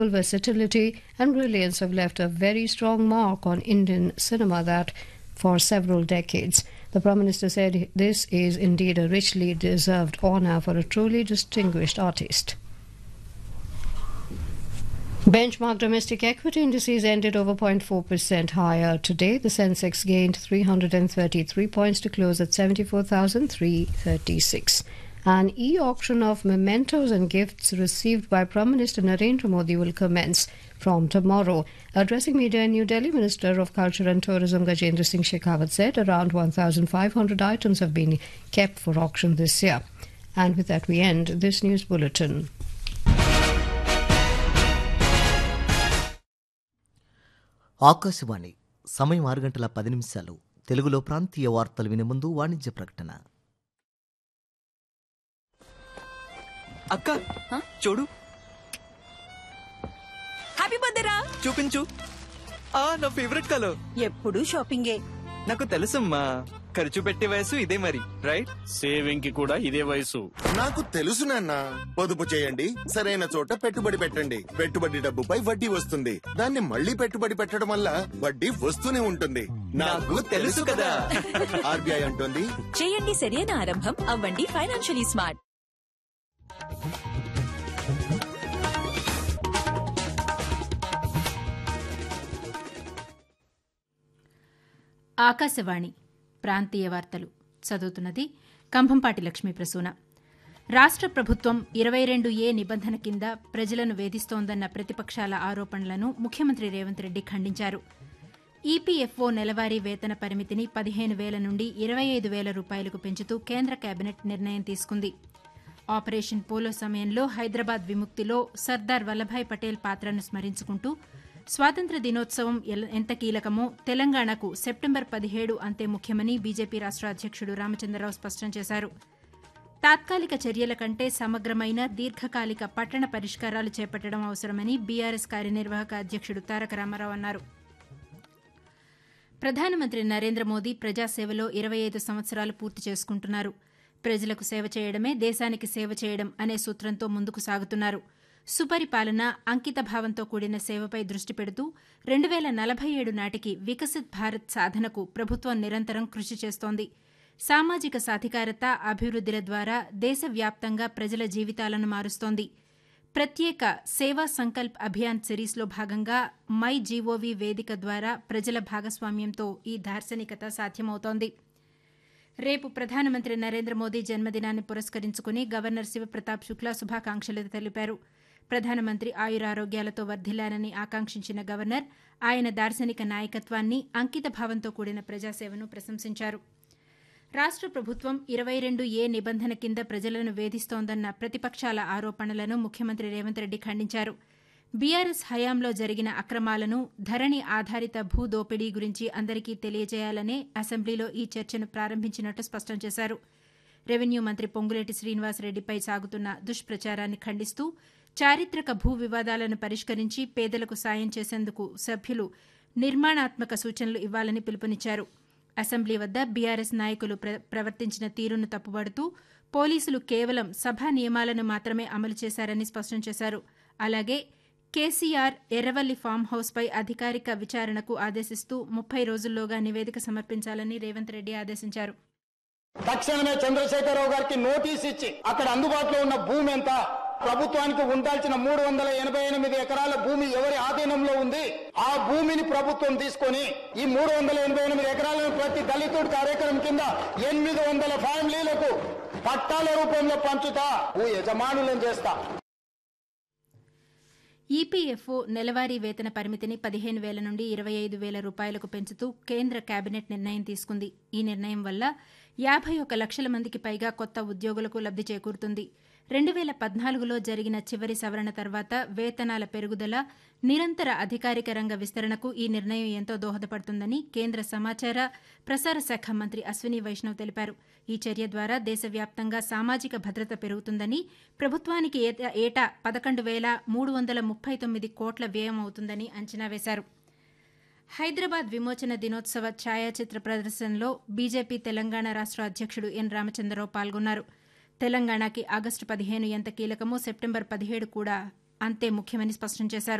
versatility and brilliance have left a very strong mark on Indian cinema that for several decades. The Prime Minister said this is indeed a richly deserved honour for a truly distinguished artist. Benchmark domestic equity indices ended over 0.4% higher today. The Sensex gained 333 points to close at 74,336. An e-auction of mementos and gifts received by Prime Minister Narendra Modi will commence from tomorrow. Addressing media in New Delhi, Minister of Culture and Tourism Gajendra Singh Shekhawat said around 1,500 items have been kept for auction this year. And with that, we end this news bulletin. Akashvani సమయం ఆరు గంటల పది నిమిషాలు తెలుగులో ప్రాంతీయ వార్తలు వినే ముందు వాణిజ్య ప్రకటన అక్క చూడు హ్యాపీ బర్త్డే రా చూపించు ఆ నా ఫేవరెట్ కలర్ ఎప్పుడు షాపింగే నాకు తెలుసమ్మా ఖర్చు పెట్టే వయసు ఇదే మరి రైట్ సేవింగ్ కి కూడా ఇదే వయసు నాకు తెలుసు నాన్న పొదుపు చేయండి సరైన చోట పెట్టుబడి పెట్టండి పెట్టుబడి డబ్బుపై వడ్డీ వస్తుంది దాన్ని మళ్ళీ పెట్టుబడి పెట్టడం వల్ల వడ్డీ వస్తూనే ఉంటుంది నాకు తెలుసు కదా. ఆర్బీఐ అంటుంది చేయండి సరైన ఆరంభం అవ్వండి ఫైనాన్షియలీ స్మార్ట్ ఆకాశవాణి ప్రాంతీయ వార్తలు చదువుతున్నది కంభంపాటి లక్ష్మీ ప్రసూన రాష్ట్ర ప్రభుత్వం ఇరవై రెండు ఏ నిబంధన కింద ప్రజలను వేధిస్తోందన్న ప్రతిపక్షాల ఆరోపణలను ముఖ్యమంత్రి రేవంత్ రెడ్డి ఖండించారు ఈపీఎఫ్ఓ నెలవారీ వేతన పరిమితిని పదిహేను వేల నుండి ఇరవై ఐదు వేల రూపాయలకు పెంచుతూ కేంద్ర కేబినెట్ నిర్ణయం తీసుకుంది ఆపరేషన్ పోలో సమయంలో హైదరాబాద్ విముక్తిలో సర్దార్ వల్లభాయ్ పటేల్ పాత్రను స్మరించుకుంటూ స్వాతంత్ర దినోత్సవం ఎల- ఎంత కీలకమో తెలంగాణకు సెప్టెంబర్ పదిహేడు అంతే ముఖ్యమని బీజేపీ రాష్ట్ర అధ్యక్షుడు రామచంద్రరావు స్పష్టం చేశారు తాత్కాలిక చర్యల కంటే సమగ్రమైన దీర్ఘకాలిక పట్టణ పరిష్కారాలు చేపట్టడం అవసరమని బీఆర్ఎస్ కార్యనిర్వాహక అధ్యక్షుడు తారక రామారావు అన్నారు ప్రధానమంత్రి నరేంద్ర మోదీ ప్రజాసేవలో ఇరవై ఐదు సంవత్సరాలు పూర్తి చేసుకుంటున్నారు ప్రజలకు సేవ చేయడమే దేశానికి సేవ చేయడం అనే సూత్రంతో ముందుకు సాగుతున్నారు సుపరిపాలన అంకిత భావంతో కూడిన సేవపై దృష్టి పెడుతూ రెండు వేల నలభై ఏడు నాటికి వికసిత్ భారత్ సాధనకు ప్రభుత్వం నిరంతరం కృషి చేస్తోంది సామాజిక సాధికారత అభివృద్దిల ద్వారా దేశవ్యాప్తంగా ప్రజల జీవితాలను మారుస్తోంది ప్రత్యేక సేవా సంకల్ప్ అభియాన్ సిరీస్లో భాగంగా మై జీఓవీ వేదిక ద్వారా ప్రజల భాగస్వామ్యంతో ఈ దార్శనికత సాధ్యమవుతోంది రేపు ప్రధానమంత్రి నరేంద్ర మోదీ జన్మదినాన్ని పురస్కరించుకుని గవర్నర్ శివప్రతాప్ శుక్లా శుభాకాంక్షలు తెలిపారు ప్రధానమంత్రి ఆయురారోగ్యాలతో వర్ధిల్లాలని ఆకాంక్షించిన గవర్నర్ ఆయన దార్శనిక నాయకత్వాన్ని అంకిత భావంతో కూడిన ప్రజాసేవను ప్రశంసించారు రాష్ట్ర ప్రభుత్వం ఇరవై రెండు ఏ నిబంధన కింద ప్రజలను వేధిస్తోందన్న ప్రతిపక్షాల ఆరోపణలను ముఖ్యమంత్రి రేవంత్ రెడ్డి ఖండించారు బీఆర్ఎస్ హయాంలో జరిగిన అక్రమాలను ధరణి ఆధారిత భూ దోపిడీ గురించి అందరికీ తెలియజేయాలనే అసెంబ్లీలో ఈ చర్చను ప్రారంభించినట్టు స్పష్టం చేశారు రెవెన్యూ మంత్రి పొంగులేటి శ్రీనివాసరెడ్డిపై సాగుతున్న దుష్ప్రచారాన్ని ఖండిస్తూ చారిత్రక భూ వివాదాలను పరిష్కరించి పేదలకు సాయం చేసేందుకు సభ్యులు నిర్మాణాత్మక సూచనలు ఇవ్వాలని పిలుపునిచ్చారు అసెంబ్లీ వద్ద బీఆర్ఎస్ నాయకులు ప్ర- ప్రవర్తించిన తీరును తప్పుబడుతూ పోలీసులు కేవలం సభా నియమాలను మాత్రమే అమలు చేశారని స్పష్టం చేశారు అలాగే కేసీఆర్ ఎర్రవల్లి ఫామ్ హౌస్పై అధికారిక విచారణకు ఆదేశిస్తూ ముప్పై రోజుల్లోగా నివేదిక సమర్పించాలని రేవంత్ రెడ్డి ఆదేశించారు తక్షణమే చంద్రశేఖరరావు గారికి నోటీస్ ఇచ్చి అక్కడ అందుబాటులో ఉన్న భూమి ఎంత ప్రభుత్వానికి ఉండాల్సిన మూడు వందల ఎనభై ఎనిమిది ఎకరాల భూమి ఎవరి ఆధీనంలో ఉంది ఆ భూమిని ప్రభుత్వం తీసుకొని ఈ మూడు వందల ఎనభై ఎనిమిది ఎకరాలను ప్రతి దళితుడి కార్యక్రమం కింద ఎనిమిది వందల ఫ్యామిలీలకు పట్టాల రూపంలో పంచుతా భూ యజమానులను చేస్తా ఈపీఎఫ్ఓ నెలవారీ వేతన పరిమితిని పదిహేను వేల నుండి ఇరవై ఐదు వేల రూపాయలకు పెంచుతూ కేంద్ర కేబినెట్ నిర్ణయం తీసుకుంది ఈ నిర్ణయం వల్ల యాభై ఒక లక్షల మందికి పైగా కొత్త ఉద్యోగులకు లబ్ది చేకూరుతుంది రెండు వేల పద్నాలుగులో జరిగిన చివరి సవరణ తర్వాత వేతనాల పెరుగుదల నిరంతర అధికారిక రంగ విస్తరణకు ఈ నిర్ణయం ఎంతో దోహదపడుతుందని కేంద్ర సమాచార ప్రసార శాఖ మంత్రి అశ్విని వైష్ణవ్ తెలిపారు ఈ చర్య ద్వారా దేశవ్యాప్తంగా సామాజిక భద్రత పెరుగుతుందని ప్రభుత్వానికి ఏటా- ఏటా పదకొండు వేల మూడు వందల ముప్పై తొమ్మిది కోట్ల వ్యయం అవుతుందని అంచనా వేశారు హైదరాబాద్ విమోచన దినోత్సవ ఛాయాచిత్ర ప్రదర్శనలో బీజేపీ తెలంగాణ రాష్ట్ర అధ్యక్షుడు ఎన్ రామచంద్రరావు పాల్గొన్నారు తెలంగాణకి ఆగస్టు పదిహేను ఎంత కీలకమో సెప్టెంబర్ పదిహేడు కూడా అంతే ముఖ్యమని స్పష్టం చేశారు